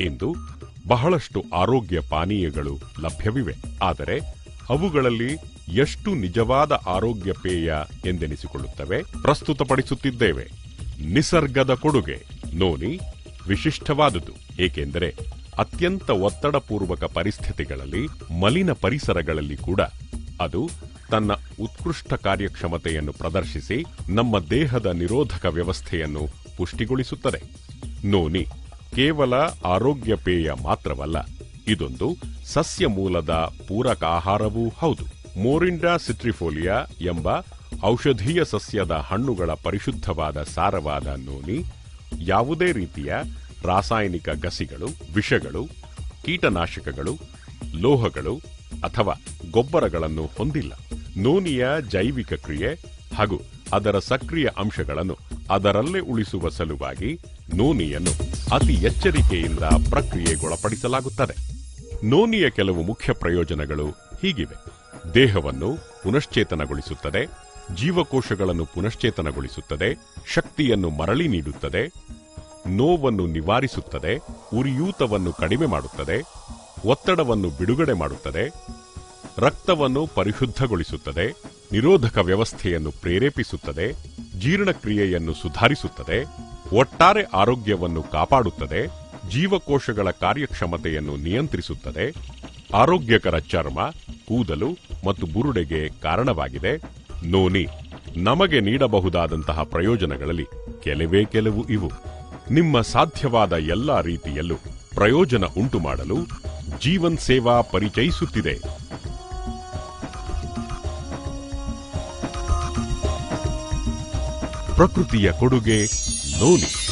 ಇಂದು ಬಹಳಷ್ಟು ಆರೋಗ್ಯ ಪಾನೀಯಗಳು ಲಭ್ಯವಿವೆ ಆದರೆ ಅವುಗಳಲ್ಲಿ ಎಷ್ಟು ನಿಜವಾದ ಆರೋಗ್ಯ ಪೇಯ ಎಂದೆನಿಸಿಕೊಳ್ಳುತ್ತವೆ ಪ್ರಸ್ತುತಪಡಿಸುತ್ತಿದ್ದೇವೆ ನಿಸರ್ಗದ ಕೊಡುಗೆ ನೋನಿ ವಿಶಿಷ್ಟವಾದುದು ಏಕೆಂದರೆ ಅತ್ಯಂತ ಒತ್ತಡಪೂರ್ವಕ ಪರಿಸ್ಥಿತಿಗಳಲ್ಲಿ ಮಲಿನ ಪರಿಸರಗಳಲ್ಲಿ ಕೂಡ ಅದು ತನ್ನ ಉತ್ಕೃಷ್ಟ ಕಾರ್ಯಕ್ಷಮತೆಯನ್ನು ಪ್ರದರ್ಶಿಸಿ ನಮ್ಮ ದೇಹದ ನಿರೋಧಕ ವ್ಯವಸ್ಥೆಯನ್ನು ಪುಷ್ಟಿಗೊಳಿಸುತ್ತದೆ ನೋನಿ ಕೇವಲ ಆರೋಗ್ಯ ಪೇಯ ಮಾತ್ರವಲ್ಲ ಇದೊಂದು ಸಸ್ಯ ಮೂಲದ ಪೂರಕ ಆಹಾರವೂ ಹೌದು ಮೋರಿಂಡಾ ಸಿಟ್ರಿಫೋಲಿಯಾ ಎಂಬ ಔಷಧೀಯ ಸಸ್ಯದ ಹಣ್ಣುಗಳ ಪರಿಶುದ್ಧವಾದ ಸಾರವಾದ ನೋನಿ ಯಾವುದೇ ರೀತಿಯ ರಾಸಾಯನಿಕ ಗಸಿಗಳು ವಿಷಗಳು ಕೀಟನಾಶಕಗಳು ಲೋಹಗಳು ಅಥವಾ ಗೊಬ್ಬರಗಳನ್ನು ಹೊಂದಿಲ್ಲ ನೋನಿಯ ಜೈವಿಕ ಕ್ರಿಯೆ ಹಾಗೂ ಅದರ ಸಕ್ರಿಯ ಅಂಶಗಳನ್ನು ಅದರಲ್ಲೇ ಉಳಿಸುವ ಸಲುವಾಗಿ ನೋನಿಯನ್ನು ಅತಿ ಎಚ್ಚರಿಕೆಯಿಂದ ಪ್ರಕ್ರಿಯೆಗೊಳಪಡಿಸಲಾಗುತ್ತದೆ ನೋನಿಯ ಕೆಲವು ಮುಖ್ಯ ಪ್ರಯೋಜನಗಳು ಹೀಗಿವೆ ದೇಹವನ್ನು ಪುನಶ್ಚೇತನಗೊಳಿಸುತ್ತದೆ ಜೀವಕೋಶಗಳನ್ನು ಪುನಶ್ಚೇತನಗೊಳಿಸುತ್ತದೆ ಶಕ್ತಿಯನ್ನು ಮರಳಿ ನೀಡುತ್ತದೆ ನೋವನ್ನು ನಿವಾರಿಸುತ್ತದೆ ಉರಿಯೂತವನ್ನು ಕಡಿಮೆ ಮಾಡುತ್ತದೆ ಒತ್ತಡವನ್ನು ಬಿಡುಗಡೆ ಮಾಡುತ್ತದೆ ರಕ್ತವನ್ನು ಪರಿಶುದ್ಧಗೊಳಿಸುತ್ತದೆ ನಿರೋಧಕ ವ್ಯವಸ್ಥೆಯನ್ನು ಪ್ರೇರೇಪಿಸುತ್ತದೆ ಜೀರ್ಣಕ್ರಿಯೆಯನ್ನು ಸುಧಾರಿಸುತ್ತದೆ ಒಟ್ಟಾರೆ ಆರೋಗ್ಯವನ್ನು ಕಾಪಾಡುತ್ತದೆ ಜೀವಕೋಶಗಳ ಕಾರ್ಯಕ್ಷಮತೆಯನ್ನು ನಿಯಂತ್ರಿಸುತ್ತದೆ ಆರೋಗ್ಯಕರ ಚರ್ಮ ಕೂದಲು ಮತ್ತು ಬುರುಡೆಗೆ ಕಾರಣವಾಗಿದೆ ನೋನಿ ನಮಗೆ ನೀಡಬಹುದಾದಂತಹ ಪ್ರಯೋಜನಗಳಲ್ಲಿ ಕೆಲವೇ ಕೆಲವು ಇವು ನಿಮ್ಮ ಸಾಧ್ಯವಾದ ಎಲ್ಲಾ ರೀತಿಯಲ್ಲೂ ಪ್ರಯೋಜನ ಉಂಟು ಮಾಡಲು ಜೀವನ್ ಸೇವಾ ಪರಿಚಯಿಸುತ್ತಿದೆ ಪ್ರಕೃತಿಯ ಕೊಡುಗೆ ನೋನಿ